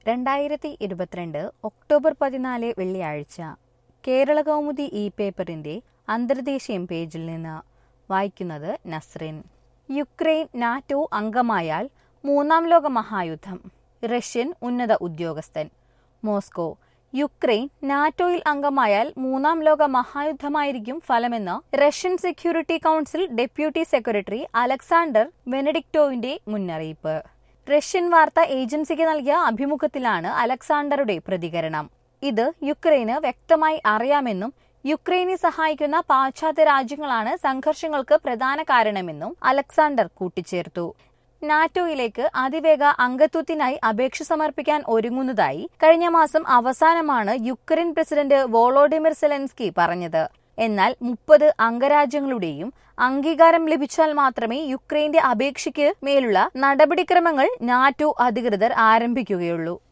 രണ്ടായിരത്തി ഇരുപത്തിരണ്ട് ഒക്ടോബർ പതിനാല് വെള്ളിയാഴ്ച കേരള കൗമുദി ഇ പേപ്പറിന്റെ അന്തർദേശീയം പേജിൽ നിന്ന് വായിക്കുന്നത് നസ്രിൻ യുക്രൈൻ നാറ്റോ അംഗമായാൽ മൂന്നാം ലോക മഹായുദ്ധം റഷ്യൻ ഉന്നത ഉദ്യോഗസ്ഥൻ മോസ്കോ യുക്രൈൻ നാറ്റോയിൽ അംഗമായാൽ മൂന്നാം ലോക മഹായുദ്ധമായിരിക്കും ഫലമെന്ന് Russian security council deputy secretary Alexander വെനഡിക്ടോവിന്റെ മുന്നറിയിപ്പ് റഷ്യൻ വാർത്താ ഏജൻസിക്ക് നൽകിയ അഭിമുഖത്തിലാണ് അലക്സാണ്ടറുടെ പ്രതികരണം ഇത് യുക്രൈന് വ്യക്തമായി അറിയാമെന്നും യുക്രൈനെ സഹായിക്കുന്ന പാശ്ചാത്യ രാജ്യങ്ങളാണ് സംഘർഷങ്ങൾക്ക് പ്രധാന കാരണമെന്നും അലക്സാണ്ടർ കൂട്ടിച്ചേർത്തു നാറ്റോയിലേക്ക് അതിവേഗ അംഗത്വത്തിനായി അപേക്ഷ സമർപ്പിക്കാൻ ഒരുങ്ങുന്നതായി കഴിഞ്ഞ മാസം അവസാനമാണ് യുക്രൈൻ പ്രസിഡന്റ് വോളോഡിമിർ സെലൻസ്കി പറഞ്ഞത് എന്നാൽ മുപ്പത് അംഗരാജ്യങ്ങളുടെയും അംഗീകാരം ലഭിച്ചാൽ മാത്രമേ യുക്രൈന്റെ അപേക്ഷയ്ക്ക് മേലുള്ള നടപടിക്രമങ്ങൾ നാറ്റോ അധികൃതർ ആരംഭിക്കുകയുള്ളൂ